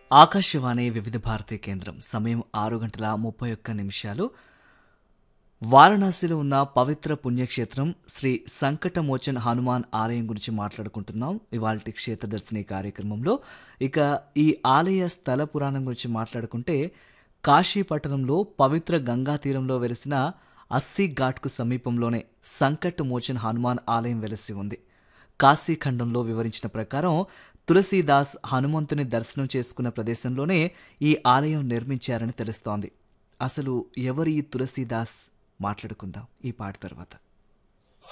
ఆకాశవాణి వివిధ భారతి కేంద్రం సమయం ఆరు గంటల ముప్పై ఒక్క నిమిషాలు వారణాసిలో ఉన్న పవిత్ర పుణ్యక్షేత్రం శ్రీ సంకటమోచన్ హనుమాన్ ఆలయం గురించి మాట్లాడుకుంటున్నాం ఇవాళ క్షేత్రదర్శిని కార్యక్రమంలో ఇక ఈ ఆలయ స్థల పురాణం గురించి మాట్లాడుకుంటే కాశీ పట్టణంలో పవిత్ర గంగా తీరంలో వెలిసిన అస్సీ ఘాట్కు సమీపంలోనే సంకట్ మోచన్ హనుమాన్ ఆలయం వెలిసి ఉంది కాశీఖండంలో వివరించిన ప్రకారం తులసీదాస్ హనుమంతుని దర్శనం చేసుకున్న ప్రదేశంలోనే ఈ ఆలయం నిర్మించారని తెలుస్తోంది అసలు ఎవరు ఈ తులసీదాస్ మాట్లాడుకుందాం ఈ పాట తర్వాత